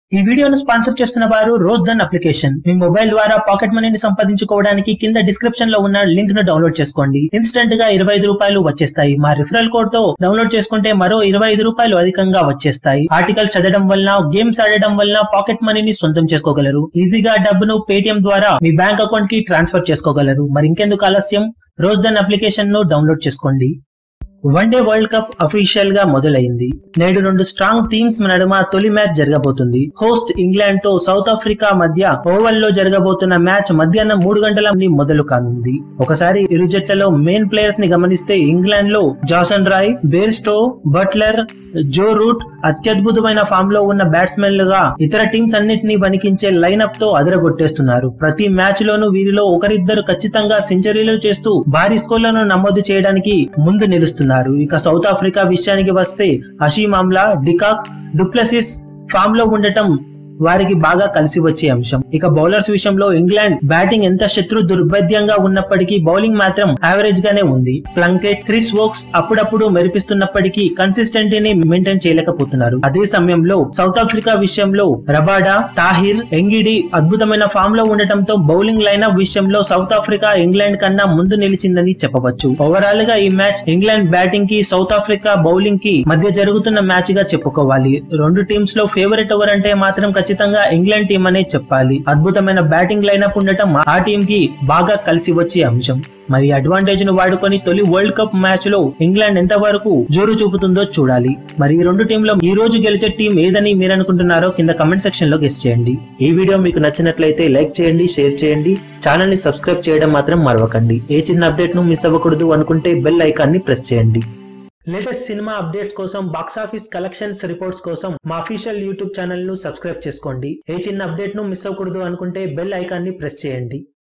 ఈ వీడియోను స్పాన్సర్ చేస్తున్న వారు రోజ్ దన్ అప్లికేషన్ మీ మొబైల్ ద్వారా పాకెట్ మనీని సంపాదించుకోవడానికి కింద డిస్క్రిప్షన్ లో ఉన్న లింక్ ను డౌన్లోడ్ చేసుకోండి ఇన్స్టెంట్ గా ఇరవై ఐదు రూపాయలు వచ్చేస్తాయి మా రిఫరల్ కోడ్ తో డౌన్లోడ్ చేసుకుంటే మరో ఇరవై ఐదు రూపాయలు అధికంగా వచ్చేస్తాయి ఆర్టికల్ చదవడం వలన గేమ్స్ ఆడడం వలన పాకెట్ మనీని సొంతం చేసుకోగలరు ఈజీగా డబ్బును పేటిఎం ద్వారా మీ బ్యాంక్ అకౌంట్ కి ట్రాన్స్ఫర్ చేసుకోగలరు మరి ఇంకెందుకు ఆలస్యం రోజ్ దన్ అప్లికేషన్ ను డౌన్లోడ్ చేసుకోండి వన్డే వరల్డ్ కప్ అఫీషియల్ గా మొదలైంది నేడు రెండు స్ట్రాంగ్ టీమ్స్ నడుమ తొలి మ్యాచ్ జరగబోతుంది హోస్ట్ ఇంగ్లాండ్ తో సౌత్ ఆఫ్రికా మధ్య ఓవల్ లో జరగబోతున్న మ్యాచ్ మధ్యాహ్నం మూడు గంటల నుండి మొదలు కానుంది ఒకసారి ఇరు జట్లలో మెయిన్ ప్లేయర్స్ ని గమనిస్తే ఇంగ్లాండ్ లో Jason Roy Bairstow Buttler Joe Root అత్యద్భుతమైన ఫామ్ లో ఉన్న బ్యాట్స్మెన్ లుగా ఇతర టీమ్స్ అన్నిటినీ వణికించే లైనప్ తో అదరగొట్టేస్తున్నారు ప్రతి మ్యాచ్ లోనూ వీరిలో ఒకరిద్దరు ఖచ్చితంగా సెంచరీలు చేస్తూ భారీ స్కోర్లను నమోదు చేయడానికి ముందు నిలుస్తున్నారు ఇక సౌత్ ఆఫ్రికా విషయానికి వస్తే Hashim Amla de Kock du Plessis form లో ఉండటం వారికి బాగా కలిసి వచ్చే అంశం ఇక బౌలర్స్ విషయంలో ఇంగ్లాండ్ బ్యాటింగ్ ఎంత శత్రు దుర్భేద్యంగా ఉన్నప్పటికీ బౌలింగ్ మాత్రం యావరేజ్ గానే ఉంది ప్లంకెట్ క్రిస్ వోక్స్ అప్పుడప్పుడు మెరిపిస్తున్నప్పటికీ కన్సిస్టెంట్ ని మెయింటైన్ చేయలేకపోతున్నారు అదే సమయంలో సౌత్ ఆఫ్రికా విషయంలో రబాడా తాహిర్ ఎంగిడి అద్భుతమైన ఫామ్ లో ఉండటంతో బౌలింగ్ లైనప్ విషయంలో సౌత్ ఆఫ్రికా ఇంగ్లాండ్ కన్నా ముందు నిలిచిందని చెప్పవచ్చు ఓవరాల్ గా ఈ మ్యాచ్ ఇంగ్లాండ్ బ్యాటింగ్ కి సౌత్ ఆఫ్రికా బౌలింగ్ కి మధ్య జరుగుతున్న మ్యాచ్ గా చెప్పుకోవాలి రెండు టీమ్స్ లో ఫేవరెట్ ఎవర్ అంటే మాత్రం ఖచ్చితంగా ఇంగ్లాండ్ టీం అనే చెప్పాలి అద్భుతమైన బ్యాటింగ్ లైనప్ ఉండటం ఆ టీం కి బాగా కలిసి వచ్చే అంశం మరి అడ్వాంటేజ్ ను వాడుకొని తొలి వరల్డ్ కప్ మ్యాచ్ లో ఇంగ్లాండ్ ఎంత వరకు జోరు చూపుతుందో చూడాలి మరి ఈ రెండు టీంలో ఈ రోజు గెలిచే టీం ఏదని మీరు అనుకుంటున్నారో కింద కమెంట్ సెక్షన్ లో గెస్ట్ చేయండి ఈ వీడియో మీకు నచ్చినట్లయితే లైక్ చేయండి షేర్ చేయండి ఛానల్ ని సబ్స్క్రైబ్ చేయడం మాత్రం మరవకండి ఏ చిన్న అప్డేట్ ను మిస్ అవ్వకూడదు అనుకుంటే బెల్ ఐకాన్ ని ప్రెస్ చేయండి లేటెస్ట్ సినిమా అప్డేట్స్ కోసం బాక్సాఫీస్ కలెక్షన్స్ రిపోర్ట్స్ కోసం మా అఫీషియల్ యూట్యూబ్ ఛానల్ ను సబ్స్క్రైబ్ చేసుకోండి ఏ చిన్న అప్డేట్ ను మిస్ అవ్వకూడదు అనుకుంటే బెల్ ఐకాన్ ని ప్రెస్ చేయండి